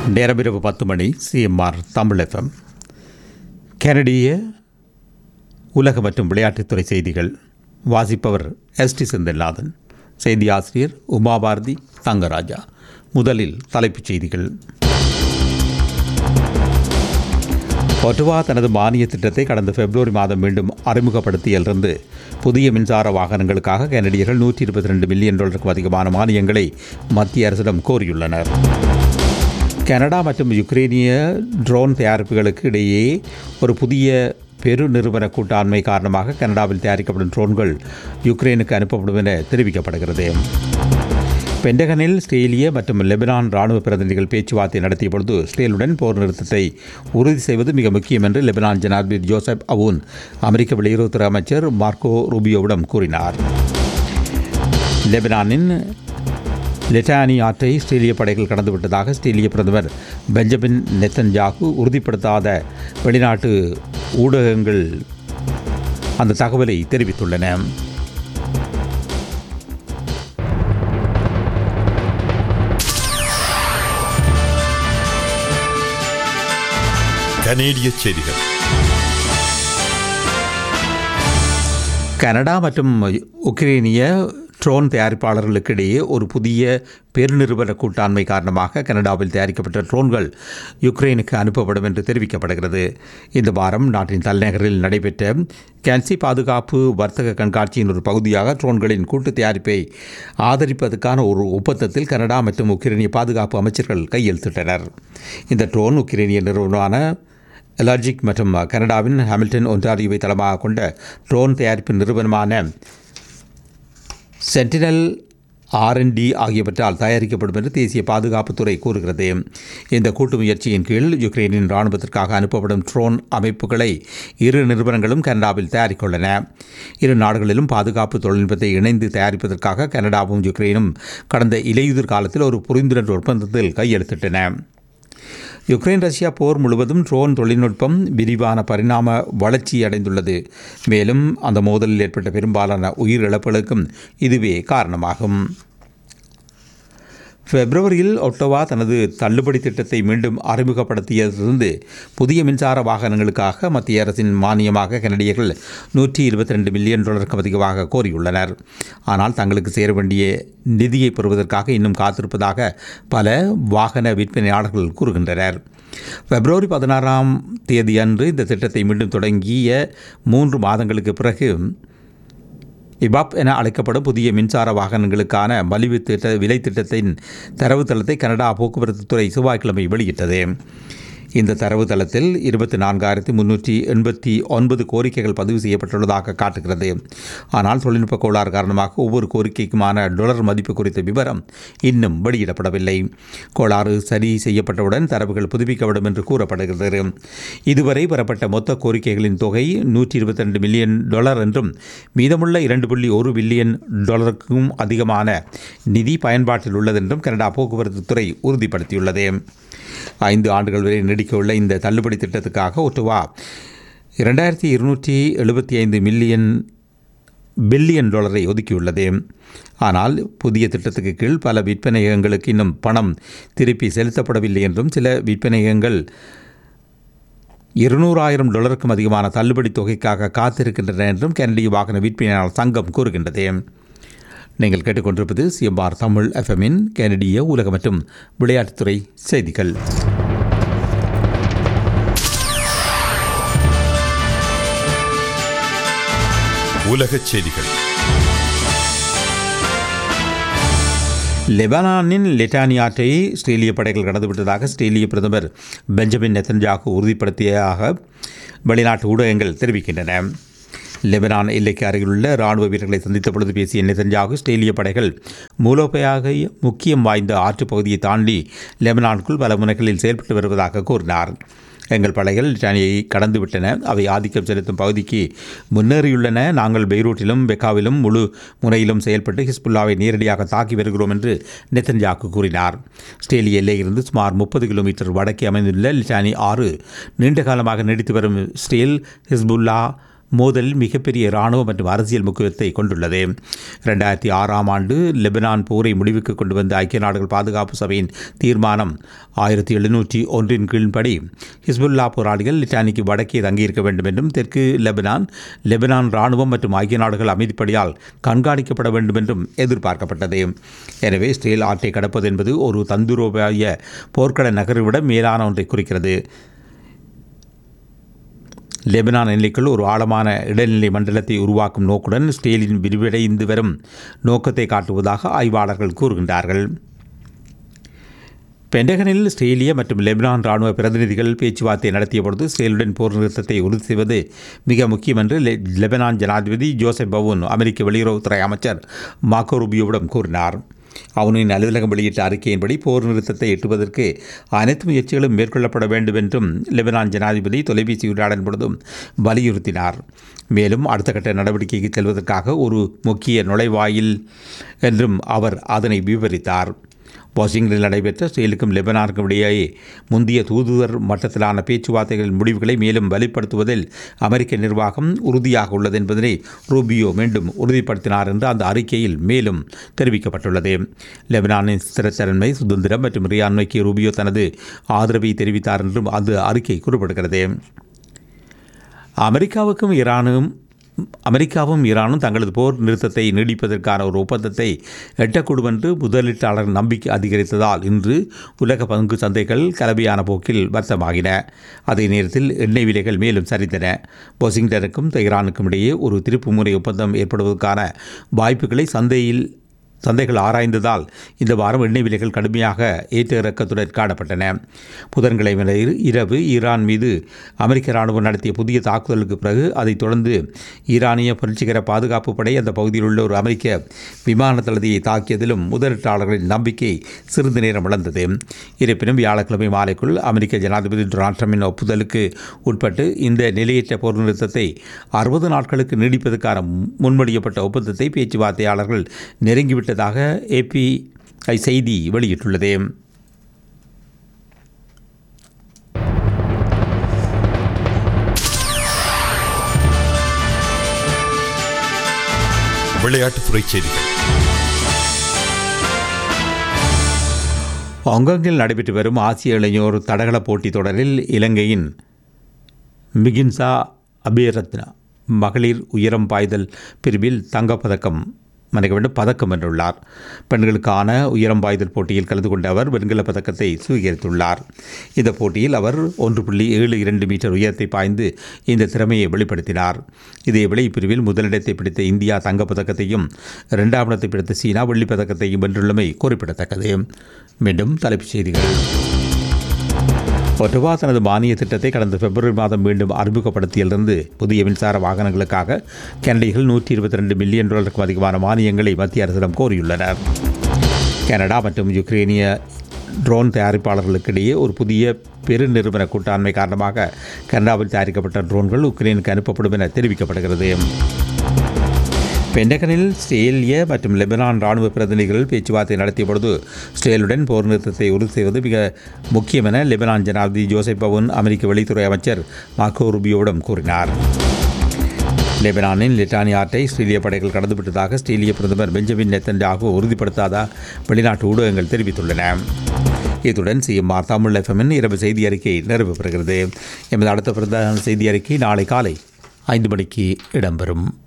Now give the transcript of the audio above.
நேரம் இரவு பத்து மணி சிஎம்ஆர் தமிழ் எஃப்எம் கனடிய உலக மற்றும் விளையாட்டுத்துறை செய்திகள் வாசிப்பவர் எஸ்டி செந்தில்நாதன் செய்தி ஆசிரியர் உமாபாரதி தங்கராஜா முதலில் தலைப்புச் செய்திகள் ஒட்டுவா தனது மானிய திட்டத்தை கடந்த பிப்ரவரி மாதம் மீண்டும் அறிமுகப்படுத்தியிலிருந்து புதிய மின்சார வாகனங்களுக்காக கனடியர்கள் நூற்றி இருபத்தி ரெண்டு மில்லியன் டாலருக்கும் அதிகமான மானியங்களை மத்திய அரசிடம் கோரியுள்ளனர் கனடா மற்றும் யுக்ரைனிய ட்ரோன் தயாரிப்புகளுக்கு இடையே ஒரு புதிய பெருநிறுவன கூட்டாண்மை காரணமாக கனடாவில் தயாரிக்கப்படும் ட்ரோன்கள் யுக்ரைனுக்கு அனுப்பப்படும் என தெரிவிக்கப்படுகிறது பெண்டகனில் ஸ்ரேலிய மற்றும் லெபனான் ராணுவ பிரதிநிதிகள் பேச்சுவார்த்தை நடத்திய பொழுது இஸ்ரேலுடன் போர் நிறுத்தத்தை உறுதி செய்வது மிக முக்கியம் என்று லெபனான் ஜனாதிபதி ஜோசப் அவுன் அமெரிக்க வெளியுறவுத்துறை அமைச்சர் மார்க்கோ ரூபியோவிடம் கூறினார் லெபனானின் லெட்டானி ஆற்றை இஸ்ரேலிய படைகள் கடந்துவிட்டதாக இஸ்ரேலிய பிரதமர் பெஞ்சமின் நெத்தன்ஜாகு உறுதிப்படுத்தாத வெளிநாட்டு ஊடகங்கள் அந்த தகவலை தெரிவித்துள்ளன கனேடிய செய்திகள் கனடா மற்றும் உக்ரைனிய ட்ரோன் தயாரிப்பாளர்களுக்கு இடையே ஒரு புதிய பெருநிறுவன கூட்டாண்மை காரணமாக கனடாவில் தயாரிக்கப்பட்ட ட்ரோன்கள் யுக்ரைனுக்கு அனுப்பப்படும் என்று தெரிவிக்கப்படுகிறது இந்த வாரம் நாட்டின் தலைநகரில் நடைபெற்ற கேன்சி பாதுகாப்பு வர்த்தக கண்காட்சியின் ஒரு பகுதியாக ட்ரோன்களின் கூட்டு தயாரிப்பை ஆதரிப்பதற்கான ஒரு ஒப்பந்தத்தில் கனடா மற்றும் உக்ரைனிய பாதுகாப்பு அமைச்சர்கள் கையெழுத்திட்டனர் இந்த ட்ரோன் உக்ரைனிய நிறுவனமான எலர்ஜிக் மற்றும் கனடாவின் ஹாமில்டன் ஒன்டாரியோவை தளமாக கொண்ட ட்ரோன் தயாரிப்பு நிறுவனமான சென்டினல் ஆர்என்டி ஆகியவற்றால் தயாரிக்கப்படும் என்று தேசிய பாதுகாப்புத்துறை கூறுகிறது இந்த கூட்டு முயற்சியின் கீழ் யுக்ரைனின் இராணுவத்திற்காக அனுப்பப்படும் ட்ரோன் அமைப்புகளை இரு நிறுவனங்களும் கனடாவில் தயாரித்துள்ளன இரு நாடுகளிலும் பாதுகாப்பு தொழில்நுட்பத்தை இணைந்து தயாரிப்பதற்காக கனடாவும் யுக்ரைனும் கடந்த இலையுதிர் காலத்தில் ஒரு புரிந்துணர்வு ஒப்பந்தத்தில் கையெழுத்திட்டன யுக்ரைன் ரஷ்யா போர் முழுவதும் ட்ரோன் தொழில்நுட்பம் விரிவான பரிணாம வளர்ச்சி அடைந்துள்ளது மேலும் அந்த மோதலில் ஏற்பட்ட பெரும்பாலான உயிரிழப்புகளுக்கும் இதுவே காரணமாகும் பிப்ரவரியில் ஒட்டோவா தனது தள்ளுபடி திட்டத்தை மீண்டும் அறிமுகப்படுத்தியதிலிருந்து புதிய மின்சார வாகனங்களுக்காக மத்திய அரசின் மானியமாக கனடியர்கள் நூற்றி இருபத்தி ரெண்டு மில்லியன் டாலருக்கு அதிகமாக கோரியுள்ளனர் ஆனால் தங்களுக்கு சேர வேண்டிய நிதியை பெறுவதற்காக இன்னும் காத்திருப்பதாக பல வாகன விற்பனையாளர்கள் கூறுகின்றனர் பிப்ரவரி பதினாறாம் தேதியன்று இந்த திட்டத்தை மீண்டும் தொடங்கிய மூன்று மாதங்களுக்கு பிறகு இபாப் என அழைக்கப்படும் புதிய மின்சார வாகனங்களுக்கான மலிவு திட்ட விலை திட்டத்தின் தரவுத்தளத்தை கனடா போக்குவரத்து துறை செவ்வாய்க்கிழமை வெளியிட்டது இந்த தரவுத்தளத்தில் இருபத்தி நான்காயிரத்தி முன்னூற்றி எண்பத்தி ஒன்பது கோரிக்கைகள் பதிவு செய்யப்பட்டுள்ளதாக காட்டுகிறது ஆனால் தொழில்நுட்ப கோளாறு காரணமாக ஒவ்வொரு கோரிக்கைக்குமான டொலர் மதிப்பு குறித்த விவரம் இன்னும் வெளியிடப்படவில்லை கோளாறு சரி செய்யப்பட்டவுடன் தரவுகள் புதுப்பிக்கப்படும் என்று கூறப்படுகிறது இதுவரை பெறப்பட்ட மொத்த கோரிக்கைகளின் தொகை நூற்றி இருபத்தி ரெண்டு மில்லியன் டாலர் என்றும் மீதமுள்ள இரண்டு புள்ளி ஒரு பில்லியன் டாலருக்கும் அதிகமான நிதி பயன்பாட்டில் உள்ளதென்றும் கனடா போக்குவரத்து துறை உறுதிப்படுத்தியுள்ளது ஐந்து ஆண்டுகள் வரை நீடிக்கவுள்ள இந்த தள்ளுபடி திட்டத்துக்காக ஒட்டுவா இரண்டாயிரத்தி இருநூற்றி எழுபத்தி ஐந்து மில்லியன் பில்லியன் டாலரை ஒதுக்கியுள்ளது ஆனால் புதிய திட்டத்துக்கு கீழ் பல விற்பனையகங்களுக்கு இன்னும் பணம் திருப்பி செலுத்தப்படவில்லை என்றும் சில விற்பனையகங்கள் இருநூறாயிரம் டாலருக்கும் அதிகமான தள்ளுபடி தொகைக்காக காத்திருக்கின்றன என்றும் கனடிய வாகன விற்பனையாளர் சங்கம் கூறுகின்றது நீங்கள் கேட்டுக்கொண்டிருப்பது சிஎம்ஆர் தமிழ் எஃப்எம்மின் கனடிய உலக மற்றும் விளையாட்டுத்துறை செய்திகள் உலகச் செய்திகள் லெபனானின் லெட்டானி ஆற்றை இஸ்ரேலிய படைகள் கடந்துவிட்டதாக இஸ்ரேலிய பிரதமர் பெஞ்சமின் நெத்தன்ஜாகு உறுதிப்படுத்தியதாக வெளிநாட்டு ஊடகங்கள் தெரிவிக்கின்றன லெபனான் எல்லைக்கு அருகிலுள்ள ராணுவ வீரர்களை சந்தித்த பொழுது பேசிய நெதன்யாகு இஸ்ரேலிய படைகள் மூலோபயாக முக்கியம் வாய்ந்த ஆற்றுப் பகுதியை தாண்டி லெபனானுக்குள் பல முனைகளில் செயல்பட்டு வருவதாக கூறினார் எங்கள் படைகள் லிட்டானியை கடந்துவிட்டன அவை ஆதிக்கம் செலுத்தும் பகுதிக்கு முன்னேறியுள்ளன நாங்கள் பெய்ரூட்டிலும் பெக்காவிலும் முழு முனையிலும் செயல்பட்டு ஹிஸ்புல்லாவை நேரடியாக தாக்கி வருகிறோம் என்று நெத்தன்யாக்கு கூறினார் இஸ்ரேலிய எல்லையிலிருந்து சுமார் முப்பது கிலோமீட்டர் வடக்கே அமைந்துள்ள லிட்டானி ஆறு நீண்ட காலமாக நீடித்து வரும் இஸ்ரேல் ஹிஸ்புல்லா மோதலில் மிகப்பெரிய இராணுவ மற்றும் அரசியல் முக்கியத்தை கொண்டுள்ளது ரெண்டாயிரத்தி ஆறாம் ஆண்டு லெபனான் போரை முடிவுக்கு கொண்டு வந்த ஐக்கிய நாடுகள் பாதுகாப்பு சபையின் தீர்மானம் ஆயிரத்தி எழுநூற்றி ஒன்றின் கீழ்படி ஹிஸ்புல்லா போராளிகள் லிட்டானிக்கு வடக்கே தங்கியிருக்க வேண்டும் என்றும் தெற்கு லெபனான் லெபனான் இராணுவம் மற்றும் ஐக்கிய நாடுகள் அமைதிப்படியால் கண்காணிக்கப்பட வேண்டும் என்றும் எதிர்பார்க்கப்பட்டது எனவே ஸ்டேல் ஆற்றை கடப்பது என்பது ஒரு தந்துரோபாய போர்க்கள நகரை விட மேலான ஒன்றை குறிக்கிறது லெபனான் எல்லைக்குள் ஒரு ஆழமான இடைநிலை மண்டலத்தை உருவாக்கும் நோக்குடன் ஸ்டேலின் விரிவடைந்து வரும் நோக்கத்தை காட்டுவதாக ஆய்வாளர்கள் கூறுகின்றார்கள் பென்டகனில் ஸ்ரேலிய மற்றும் லெபனான் ராணுவ பிரதிநிதிகள் பேச்சுவார்த்தை நடத்திய பொழுது ஸ்ரேலுடன் போர் நிறுத்தத்தை உறுதி செய்வது மிக முக்கியம் என்று லெ- லெபனான் ஜனாதிபதி ஜோசப் பவுன் அமெரிக்க வெளியுறவுத்துறை அமைச்சர் மாக்கோ ரூபியோவிடம் கூறினார் அவனின் அலுவலகம் வெளியிட்ட அறிக்கையின்படி போர் நிறுத்தத்தை எட்டுவதற்கு அனைத்து முயற்சிகளும் மேற்கொள்ளப்பட வேண்டும் என்றும் லெபனான் ஜனாதிபதி தொலைபேசி உரையாடல் பொழுதும் வலியுறுத்தினார் மேலும் அடுத்த கட்ட நடவடிக்கைக்கு செல்வதற்காக ஒரு முக்கிய நுழைவாயில் என்றும் அவர் அதனை விவரித்தார் வாஷிங்டனில் நடைபெற்ற இஸ்ரேலுக்கும் லெபனானுக்கும் இடையே முந்தைய தூதுவர் மட்டத்திலான பேச்சுவார்த்தைகளின் முடிவுகளை மேலும் வலுப்படுத்துவதில் அமெரிக்க நிர்வாகம் உறுதியாக உள்ளது என்பதனை ரூபியோ மீண்டும் உறுதிப்படுத்தினார் என்று அந்த அறிக்கையில் மேலும் தெரிவிக்கப்பட்டுள்ளது லெபனானின் ஸ்திரத்தன்மை சுதந்திரம் மற்றும் இறையாண்மைக்கு ரூபியோ தனது ஆதரவை தெரிவித்தார் என்றும் அந்த அறிக்கை குறிப்பிடுகிறது அமெரிக்காவுக்கும் ஈரானும் அமெரிக்காவும் ஈரானும் தங்களது போர் நிறுத்தத்தை நீடிப்பதற்கான ஒரு ஒப்பந்தத்தை எட்டக்கூடும் என்று முதலீட்டாளர் நம்பிக்கை அதிகரித்ததால் இன்று உலக பங்கு சந்தைகள் கலவையான போக்கில் வர்த்தமாகின அதே நேரத்தில் எண்ணெய் விலைகள் மேலும் சரிந்தன வாஷிங்டனுக்கும் தெஹ்ரானுக்கும் இடையே ஒரு திருப்புமுறை ஒப்பந்தம் ஏற்படுவதற்கான வாய்ப்புகளை சந்தையில் சந்தைகள் ஆராய்ந்ததால் இந்த வாரம் எண்ணெய் விலைகள் கடுமையாக ஏற்ற இறக்கத்துடன் காணப்பட்டன புதன்கிழமை இரவு ஈரான் மீது அமெரிக்க இராணுவம் நடத்திய புதிய தாக்குதலுக்கு பிறகு அதைத் தொடர்ந்து ஈரானிய புரட்சிகர பாதுகாப்பு படை அந்த பகுதியில் உள்ள ஒரு அமெரிக்க விமான தளத்தையை தாக்கியதிலும் முதலீட்டாளர்களின் நம்பிக்கை சிறிது நேரம் இழந்தது இருப்பினும் வியாழக்கிழமை மாலைக்குள் அமெரிக்க ஜனாதிபதி டொனால்ட் ட்ரம்பின் ஒப்புதலுக்கு உட்பட்டு இந்த நிலையற்ற போர் நிறுத்தத்தை அறுபது நாட்களுக்கு நீடிப்பதற்கான முன்மொழியப்பட்ட ஒப்பந்தத்தை பேச்சுவார்த்தையாளர்கள் நெருங்கிவிட்டதாக ஏபி செய்தி வெளியிட்டுள்ளது விளையாட்டுத்துறை செய்திகள் ஹாங்காங்கில் நடைபெற்று வரும் ஆசிய இளைஞர் தடகள போட்டித் தொடரில் இலங்கையின் மிகின்சா அபிரத்னா மகளிர் உயரம் பாய்தல் பிரிவில் தங்கப்பதக்கம் மன்னிக்க வேண்டும் பதக்கம் வென்றுள்ளார் பெண்களுக்கான உயரம் பாய்தல் போட்டியில் கலந்து கொண்ட அவர் வெண்கலப் பதக்கத்தை சுவீகரித்துள்ளார் இந்த போட்டியில் அவர் ஒன்று புள்ளி ஏழு இரண்டு மீட்டர் உயரத்தை பாய்ந்து இந்த திறமையை வெளிப்படுத்தினார் இதேவேளை இப்பிரிவில் முதலிடத்தை பிடித்த இந்தியா தங்கப்பதக்கத்தையும் இரண்டாம் இடத்தை பிடித்த சீனா வெள்ளிப் பதக்கத்தையும் வென்றுள்ளமை குறிப்பிடத்தக்கது மீண்டும் தலைப்புச் செய்திகள் ஒட்டுவா தனது மானிய திட்டத்தை கடந்த பிப்ரவரி மாதம் மீண்டும் அறிமுகப்படுத்தியிலிருந்து புதிய மின்சார வாகனங்களுக்காக கனடிகள் நூற்றி இருபத்தி ரெண்டு மில்லியன் டாலருக்கும் அதிகமான மானியங்களை மத்திய அரசிடம் கோரியுள்ளனர் கனடா மற்றும் யுக்ரைனிய ட்ரோன் தயாரிப்பாளர்களுக்கிடையே ஒரு புதிய பெருநிறுவன கூட்டாண்மை காரணமாக கனடாவில் தயாரிக்கப்பட்ட ட்ரோன்கள் உக்ரைனுக்கு அனுப்பப்படும் என தெரிவிக்கப்படுகிறது பென்டகனில் ஸ்ரேலிய மற்றும் லெபனான் ராணுவ பிரதிநிதிகள் பேச்சுவார்த்தை நடத்திய பொழுது ஸ்ரேலுடன் போர் நிறுத்தத்தை உறுதி செய்வது மிக முக்கியம் என லெபனான் ஜனாதிபதி ஜோசப் பவுன் அமெரிக்க வெளித்துறை அமைச்சர் மார்க்கோ ரூபியோவிடம் கூறினார் லெபனானின் லிட்டானி ஆற்றை ஸ்ரேலிய படைகள் கடந்துவிட்டதாக ஸ்ரேலிய பிரதமர் பெஞ்சமின் நெத்தன்யாகு உறுதிப்படுத்தாத வெளிநாட்டு ஊடகங்கள் தெரிவித்துள்ளன இத்துடன் சிஎம்ஆர் தமிழ் எஃப்எம்மின் இரவு செய்தி அறிக்கை நிறைவு பெறுகிறது எமது அடுத்த பிரதான செய்தி அறிக்கை நாளை காலை ஐந்து மணிக்கு இடம்பெறும்